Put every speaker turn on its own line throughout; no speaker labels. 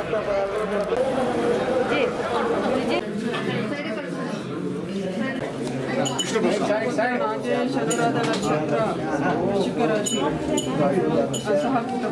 ರಾಜೇಶ್ ಅನುರಾಧ ನಕ್ಷತ್ರ ವೃಶ್ಚಿಕ ರಾಶಿ ಸಹ ಕುಟುಂಬ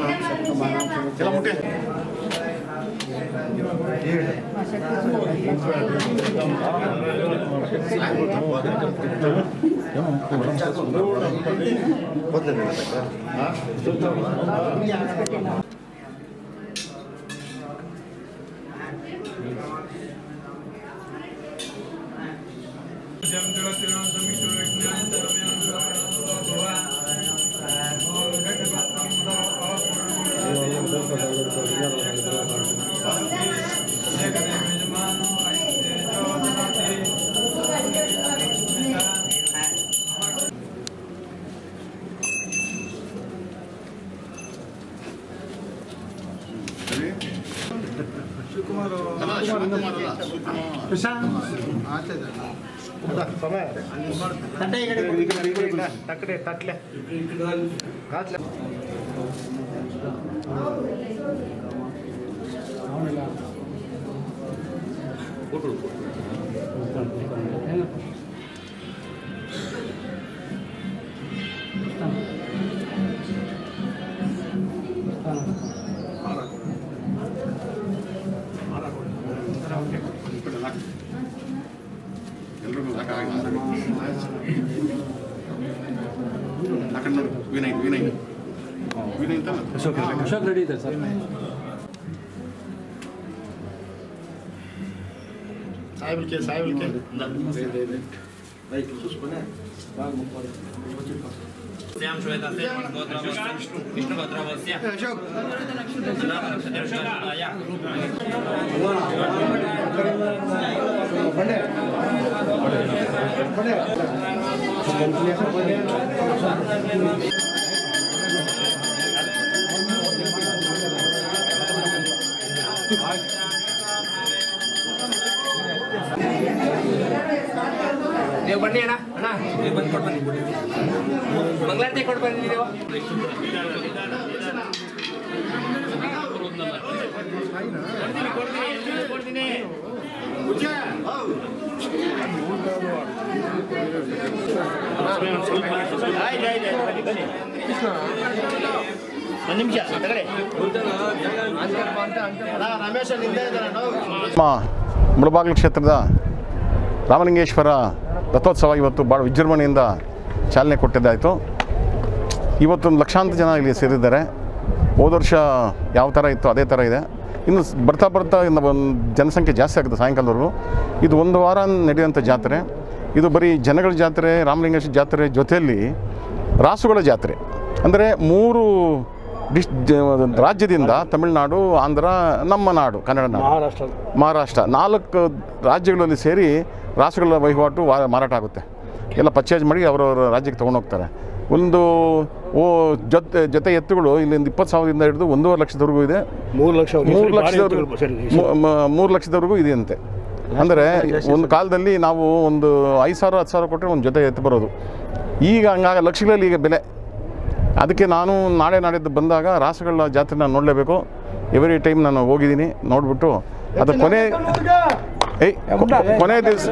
ವಿನಯ್ ವಿನಯ್ ವಿನಯ್ ಅಂತ
ಅಶೋಕ್ ರೆಡಿ ಇದೆ ಸರ್
ಸಾಯಿಬಲ್ಕೆ ಸಾಯಿಬಲ್ಕೆ
श्याम श्वेता से गोत्रवस्य विष्णु गोत्रवस्य या ನೀವು ಬನ್ನಿ ಅಣ್ಣ ಅಣ್ಣ ನೀವು ಬಂದು ಕೊಟ್ಟು ಬನ್ನಿ ಮಂಗಳಾರತಿ ಕೊಟ್ಟು ಬನ್ನಿ ನೀವು
ಒಂದು ನಿಮಿಷ ತಗೊಳ್ಳಿ ರಮೇಶ್ ನಿಂದ ಇದ್ದಾರೆ
ನಮ್ಮ ಮುಳಬಾಗಿಲು ಕ್ಷೇತ್ರದ ರಾಮಲಿಂಗೇಶ್ವರ ರಥೋತ್ಸವ ಇವತ್ತು ಭಾಳ ವಿಜೃಂಭಣೆಯಿಂದ ಚಾಲನೆ ಕೊಟ್ಟಿದ್ದಾಯಿತು ಇವತ್ತು ಲಕ್ಷಾಂತರ ಜನ ಇಲ್ಲಿ ಸೇರಿದ್ದಾರೆ ಹೋದ ವರ್ಷ ಯಾವ ಥರ ಇತ್ತು ಅದೇ ಥರ ಇದೆ ಇನ್ನು ಸ್- ಬರ್ತಾ ಬರ್ತಾ ಇನ್ನು ಒಂದು ಜನಸಂಖ್ಯೆ ಜಾಸ್ತಿ ಆಗುತ್ತೆ ಸಾಯಂಕಾಲದವರೆಗೂ ಇದು ಒಂದು ವಾರ ನಡೆಯುವಂಥ ಜಾತ್ರೆ ಇದು ಬರೀ ಜನಗಳ ಜಾತ್ರೆ ರಾಮಲಿಂಗೇಶ್ವರ ಜಾತ್ರೆ ಜೊತೆಯಲ್ಲಿ ರಾಸುಗಳ ಜಾತ್ರೆ ಅಂದರೆ ಮೂರು ಡಿಸ್ ಜ- ರಾಜ್ಯದಿಂದ ತಮಿಳುನಾಡು ಆಂಧ್ರ ನಮ್ಮ ನಾಡು ಕನ್ನಡ ನಾಡು
ಮಹಾರಾಷ್ಟ್ರ
ಮಹಾರಾಷ್ಟ್ರ ನಾಲ್ಕು ರಾಜ್ಯಗಳಲ್ಲಿ ಸೇರಿ ರಾಸುಗಳ ವಹಿವಾಟು ವಾ- ಮಾರಾಟ ಆಗುತ್ತೆ ಎಲ್ಲ ಪರ್ಚೇಸ್ ಮಾಡಿ ಅವರವರ ರಾಜ್ಯಕ್ಕೆ ತೊಗೊಂಡೋಗ್ತಾರೆ ಒಂದು ಓ ಜೊತೆ ಜೊತೆ ಎತ್ತುಗಳು ಇಲ್ಲಿಂದ ಇಪ್ಪತ್ತು ಸಾವಿರದಿಂದ ಹಿಡಿದು ಒಂದೂವರೆ ಲಕ್ಷದವರೆಗೂ ಇದೆ
ಮೂರು ಲಕ್ಷ
ಮೂರು ಲಕ್ಷದವರೆಗೂ ಮೂರು ಲಕ್ಷದವರೆಗೂ ಇದೆಯಂತೆ ಅಂದರೆ ಒಂದು ಕಾಲದಲ್ಲಿ ನಾವು ಒಂದು ಐದು ಸಾವಿರ ಹತ್ತು ಸಾವಿರ ಕೊಟ್ಟರೆ ಒಂದು ಜೊತೆ ಎತ್ತು ಬರೋದು ಈಗ ಹಂಗಾಗ ಲಕ್ಷಗಳಲ್ಲಿ ಈಗ ಬೆಲೆ ಅದಕ್ಕೆ ನಾನು ನಾಳೆ ನಾಡಿದ್ದು ಬಂದಾಗ ರಾಸುಗಳ ಜಾತ್ರೆ ನಾನು ನೋಡಲೇಬೇಕು ಎವ್ರಿ ಟೈಮ್ ನಾನು ಹೋಗಿದ್ದೀನಿ ನೋಡಿಬಿಟ್ಟು ಅದು ಕೊನೆ ಏಯ್ ಕೊ- ಕೊನೆ ದಿವಸ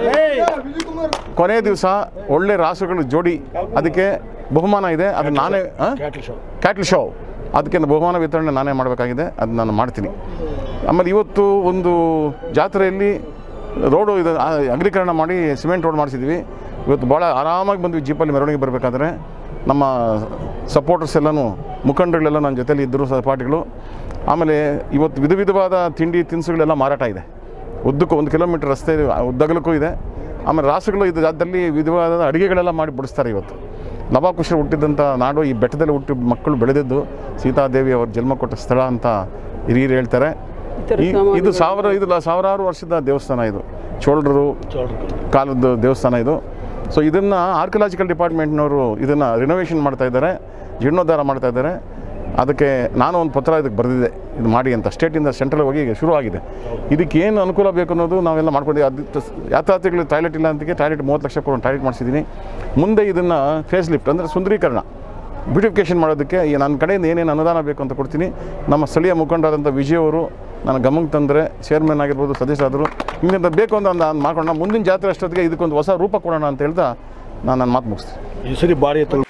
ಕೊನೆ ದಿವಸ ಒಳ್ಳೆ ರಾಸುಗಳ ಜೋಡಿ ಅದಕ್ಕೆ ಬಹುಮಾನ ಇದೆ ಅದು ನಾನೇ ಆ?
ಕ್ಯಾಟಲ್ ಶೋ
ಕ್ಯಾಟ್ಲ್ ಶೋ ಅದಕ್ಕೆ ಬಹುಮಾನ ವಿತರಣೆ ನಾನೇ ಮಾಡಬೇಕಾಗಿದೆ ಅದು ನಾನು ಮಾಡ್ತೀನಿ ಆಮೇಲೆ ಇವತ್ತು ಒಂದು ಜಾತ್ರೆಯಲ್ಲಿ ರೋಡು ಇದು ಆ, ಅಗಲೀಕರಣ ಮಾಡಿ ಸಿಮೆಂಟ್ ರೋಡ್ ಮಾಡಿಸಿದ್ವಿ ಇವತ್ತು ಭಾಳ ಆರಾಮಾಗಿ ಬಂದ್ವಿ ಜೀಪಲ್ಲಿ ಮೆರವಣಿಗೆ ಬರಬೇಕಾದ್ರೆ ನಮ್ಮ ಸಪೋರ್ಟರ್ಸ್ ಎಲ್ಲನೂ ಮುಖಂಡರುಗಳೆಲ್ಲ ನನ್ನ ಜೊತೆಲಿ ಇದ್ದರು ಸಹಪಾಠಿಗಳು ಆಮೇಲೆ ಇವತ್ತು ವಿಧ ವಿಧವಾದ ತಿಂಡಿ ತಿನಿಸುಗಳೆಲ್ಲ ಮಾರಾಟ ಇದೆ ಉದ್ದಕ್ಕೂ ಒಂದು ಕಿಲೋಮೀಟರ್ ರಸ್ತೆ ಉದ್ದಗಲಕ್ಕೂ ಇದೆ ಆಮೇಲೆ ರಾಸುಗಳು ಇದು ಜಾಗದಲ್ಲಿ ವಿಧವಾದ ಅಡುಗೆಗಳೆಲ್ಲ ಮಾಡಿ ಬಡಿಸ್ತಾರೆ ಇವತ್ತು ನವಾಕುಶ ಹುಟ್ಟಿದಂಥ ನಾಡು ಈ ಬೆಟ್ಟದಲ್ಲಿ ಹುಟ್ಟಿ ಮಕ್ಕಳು ಬೆಳೆದಿದ್ದು ಸೀತಾದೇವಿ ಅವ್ರ ಜನ್ಮ ಕೊಟ್ಟ ಸ್ಥಳ ಅಂತ ಹಿರಿಯರು ಹೇಳ್ತಾರೆ ಈ- ಇದು ಸಾವಿರ ಇದು ಲ- ಸಾವಿರಾರು ವರ್ಷದ ದೇವಸ್ಥಾನ ಇದು ಚೋಳರು ಕಾಲದ ದೇವಸ್ಥಾನ ಇದು ಸೊ ಇದನ್ನು ಆರ್ಕಿಯಾಲಜಿಕಲ್ ಡಿಪಾರ್ಟ್ಮೆಂಟ್ನವರು ಇದನ್ನು ರಿನೋವೇಷನ್ ಮಾಡ್ತಾ ಇದ್ದಾರೆ ಜೀರ್ಣೋದ್ಧಾರ ಮಾಡ್ತಾ ಇದ್ದಾರೆ ಅದಕ್ಕೆ ನಾನು ಒಂದು ಪತ್ರ ಇದಕ್ಕೆ ಬರೆದಿದ್ದೆ ಇದು ಮಾಡಿ ಅಂತ ಸ್ಟೇಟಿಂದ ಸೆಂಟ್ರಲ್ ಹೋಗಿ ಈಗ ಶುರುವಾಗಿದೆ ಇದಕ್ಕೆ ಏನು ಅನುಕೂಲ ಬೇಕು ಅನ್ನೋದು ನಾವೆಲ್ಲ ಮಾಡ್ಕೊಂಡಿದ್ದೀವಿ ಅದು ಯಾತ್ರಾರ್ಥಿಗಳು ಟಾಯ್ಲೆಟ್ ಇಲ್ಲ ಅಂತಿಗೆ ಟಾಯ್ಲೆಟ್ ಮೂವತ್ತು ಲಕ್ಷ ಕೊಟ್ಟು ಟಾಯ್ಲೆಟ್ ಮಾಡಿಸಿದ್ದೀನಿ ಮುಂದೆ ಇದನ್ನು ಫೇಸ್ ಲಿಫ್ಟ್ ಅಂದರೆ ಸುಂದರೀಕರಣ ಬ್ಯೂಟಿಫಿಕೇಷನ್ ಮಾಡೋದಕ್ಕೆ ಈ ನನ್ನ ಕಡೆಯಿಂದ ಏನೇನು ಅನುದಾನ ಬೇಕು ಅಂತ ಕೊಡ್ತೀನಿ ನಮ್ಮ ಸ್ಥಳೀಯ ಮುಖಂಡರಾದಂಥ ವಿಜಯ್ ಅವರು ನಾನು ಗಮನಕ್ಕೆ ತಂದರೆ ಚೇರ್ಮನ್ ಆಗಿರ್ಬೋದು ಸದಸ್ಯರಾದರು ಹಿಂಗೆ ಬೇಕು ಅಂತ ಒಂದು ಮಾಡ್ಕೊಂಡು ಮುಂದಿನ ಜಾತ್ರೆ ಅಷ್ಟೊತ್ತಿಗೆ ಇದಕ್ಕೊಂದು ಹೊಸ ರೂಪ ಕೊಡೋಣ ಅಂತ ಹೇಳ್ತಾ ನಾನು ನನ್ನ ಮಾತು ಮುಗಿಸ್ತೀನಿ
ಈ ಸರಿ ಭಾರಿ ಎತ್ತುಗಳು